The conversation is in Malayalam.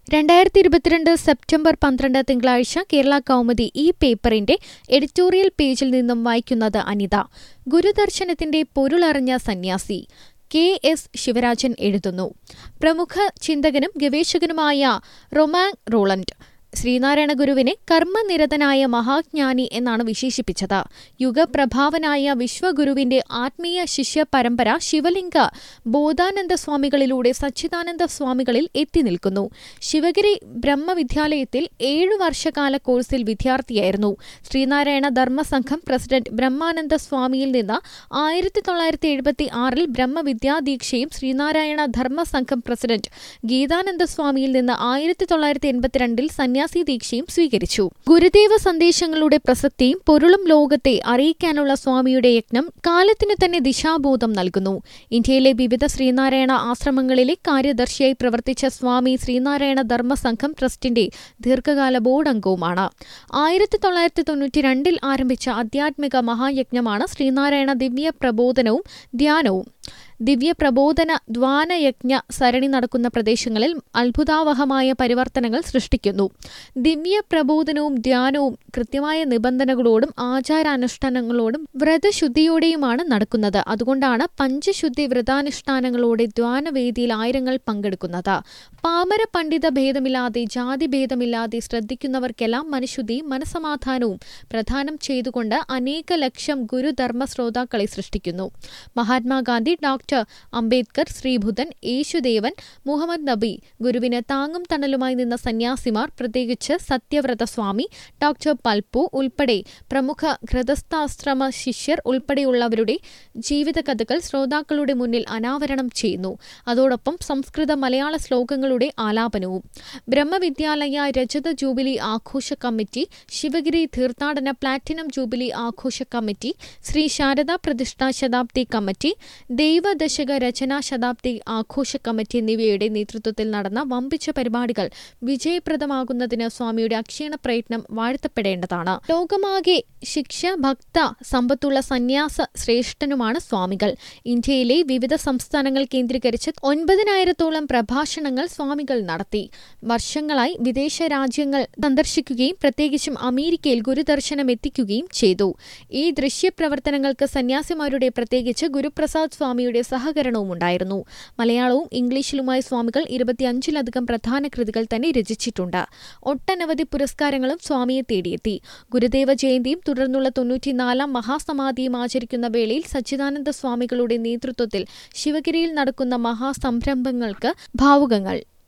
രണ്ടായിരത്തി ഇരുപത്തിരണ്ട് സെപ്റ്റംബർ പന്ത്രണ്ട് തിങ്കളാഴ്ച കേരള കൗമുദി ഈ പേപ്പറിന്റെ എഡിറ്റോറിയൽ പേജിൽ നിന്നും വായിക്കുന്നത് അനിത ഗുരുദർശനത്തിന്റെ പൊരുളറിഞ്ഞ സന്യാസി കെ എസ് ശിവരാജൻ എഴുതുന്നു പ്രമുഖ ചിന്തകനും ഗവേഷകനുമായ റൊമാങ് റോളണ്ട് ശ്രീനാരായണ ഗുരുവിനെ കർമ്മനിരതനായ മഹാജ്ഞാനി എന്നാണ് വിശേഷിപ്പിച്ചത് യുഗപ്രഭാവനായ വിശ്വഗുരുവിന്റെ ആത്മീയ ശിഷ്യ പരമ്പര ശിവലിംഗ ബോധാനന്ദ സ്വാമികളിലൂടെ സച്ചിദാനന്ദ സ്വാമികളിൽ എത്തി നിൽക്കുന്നു ശിവഗിരി ബ്രഹ്മവിദ്യാലയത്തിൽ ഏഴു വർഷകാല കോഴ്സിൽ വിദ്യാർത്ഥിയായിരുന്നു ശ്രീനാരായണ ധർമ്മസംഘം പ്രസിഡന്റ് ബ്രഹ്മാനന്ദ സ്വാമിയിൽ നിന്ന് ആയിരത്തി തൊള്ളായിരത്തി എഴുപത്തി ആറിൽ ബ്രഹ്മവിദ്യാദീക്ഷയും ശ്രീനാരായണ ധർമ്മസംഘം പ്രസിഡന്റ് ഗീതാനന്ദ സ്വാമിയിൽ നിന്ന് ആയിരത്തി തൊള്ളായിരത്തി എൺപത്തിരണ്ടിൽ സന്യാസി ദീക്ഷയും സ്വീകരിച്ചു ഗുരുദേവ സന്ദേശങ്ങളുടെ പ്രസക്തിയും പൊരുളും ലോകത്തെ അറിയിക്കാനുള്ള സ്വാമിയുടെ യജ്ഞം കാലത്തിനു തന്നെ ദിശാബോധം നൽകുന്നു ഇന്ത്യയിലെ വിവിധ ശ്രീനാരായണ ആശ്രമങ്ങളിലെ കാര്യദർശിയായി പ്രവർത്തിച്ച സ്വാമി ശ്രീനാരായണ ധർമ്മസംഘം ട്രസ്റ്റിന്റെ ദീർഘകാല ബോർഡ് അംഗവുമാണ് ആയിരത്തി തൊള്ളായിരത്തി തൊണ്ണൂറ്റി രണ്ടിൽ ആരംഭിച്ച ആധ്യാത്മിക മഹായജ്ഞമാണ് ശ്രീനാരായണ ദിവ്യ പ്രബോധനവും ധ്യാനവും ദിവ്യപ്രബോധന ദ്വാനയജ്ഞ സരണി നടക്കുന്ന പ്രദേശങ്ങളിൽ അത്ഭുതാവഹമായ പരിവർത്തനങ്ങൾ സൃഷ്ടിക്കുന്നു ദിവ്യ പ്രബോധനവും ധ്യാനവും കൃത്യമായ നിബന്ധനകളോടും ആചാരാനുഷ്ഠാനങ്ങളോടും വ്രതശുദ്ധിയോടെയുമാണ് നടക്കുന്നത് അതുകൊണ്ടാണ് പഞ്ചശുദ്ധി വ്രതാനുഷ്ഠാനങ്ങളോടെ ദ്വാനവേദിയിൽ ആയിരങ്ങൾ പങ്കെടുക്കുന്നത് പാമര പണ്ഡിത ഭേദമില്ലാതെ ജാതി ഭേദമില്ലാതെ ശ്രദ്ധിക്കുന്നവർക്കെല്ലാം മനഃശുദ്ധിയും മനസമാധാനവും പ്രദാനം ചെയ്തുകൊണ്ട് അനേക ലക്ഷം ഗുരുധർമ്മ ശ്രോതാക്കളെ സൃഷ്ടിക്കുന്നു മഹാത്മാഗാന്ധി ഡോക്ടർ അംബേദ്കർ ശ്രീബുധൻ യേശുദേവൻ മുഹമ്മദ് നബി ഗുരുവിന് താങ്ങും തണലുമായി നിന്ന സന്യാസിമാർ പ്രത്യേകിച്ച് സത്യവ്രതസ്വാമി ഡോക്ടർ പൽപ്പു ഉൾപ്പെടെ പ്രമുഖ ഘൃതസ്ഥാശ്രമ ശിഷ്യർ ഉൾപ്പെടെയുള്ളവരുടെ ജീവിതകഥകൾ ശ്രോതാക്കളുടെ മുന്നിൽ അനാവരണം ചെയ്യുന്നു അതോടൊപ്പം സംസ്കൃത മലയാള ശ്ലോകങ്ങളുടെ ആലാപനവും ബ്രഹ്മവിദ്യാലയ രജത ജൂബിലി ആഘോഷ കമ്മിറ്റി ശിവഗിരി തീർത്ഥാടന പ്ലാറ്റിനം ജൂബിലി ആഘോഷ കമ്മിറ്റി ശ്രീ ശാരദാ പ്രതിഷ്ഠാ ശതാബ്ദി കമ്മിറ്റി ദൈവദശക രചനാ ശതാബ്ദി ആഘോഷ കമ്മിറ്റി എന്നിവയുടെ നേതൃത്വത്തിൽ നടന്ന വമ്പിച്ച പരിപാടികൾ വിജയപ്രദമാകുന്നതിന് സ്വാമിയുടെ അക്ഷീണ പ്രയത്നം വാഴ്ത്തപ്പെടേണ്ടതാണ് ലോകമാകെ ശിക്ഷ ഭക്ത സമ്പത്തുള്ള സന്യാസ ശ്രേഷ്ഠനുമാണ് സ്വാമികൾ ഇന്ത്യയിലെ വിവിധ സംസ്ഥാനങ്ങൾ കേന്ദ്രീകരിച്ച് ഒൻപതിനായിരത്തോളം പ്രഭാഷണങ്ങൾ സ്വാമികൾ നടത്തി വർഷങ്ങളായി വിദേശ രാജ്യങ്ങൾ സന്ദർശിക്കുകയും പ്രത്യേകിച്ചും അമേരിക്കയിൽ ഗുരുദർശനം എത്തിക്കുകയും ചെയ്തു ഈ ദൃശ്യപ്രവർത്തനങ്ങൾക്ക് സന്യാസിമാരുടെ പ്രത്യേകിച്ച് ഗുരുപ്രസാദ് സ്വാമിയുടെ സഹകരണവും ഉണ്ടായിരുന്നു മലയാളവും ഇംഗ്ലീഷിലുമായി സ്വാമികൾ ഇരുപത്തിയഞ്ചിലധികം പ്രധാന കൃതികൾ തന്നെ രചിച്ചിട്ടുണ്ട് ഒട്ടനവധി പുരസ്കാരങ്ങളും സ്വാമിയെ തേടിയെത്തി ഗുരുദേവ ജയന്തിയും തുടർന്നുള്ള തൊണ്ണൂറ്റിനാലാം മഹാസമാധിയും ആചരിക്കുന്ന വേളയിൽ സച്ചിദാനന്ദ സ്വാമികളുടെ നേതൃത്വത്തിൽ ശിവഗിരിയിൽ നടക്കുന്ന മഹാസംരംഭങ്ങൾക്ക് ഭാവുകങ്ങൾ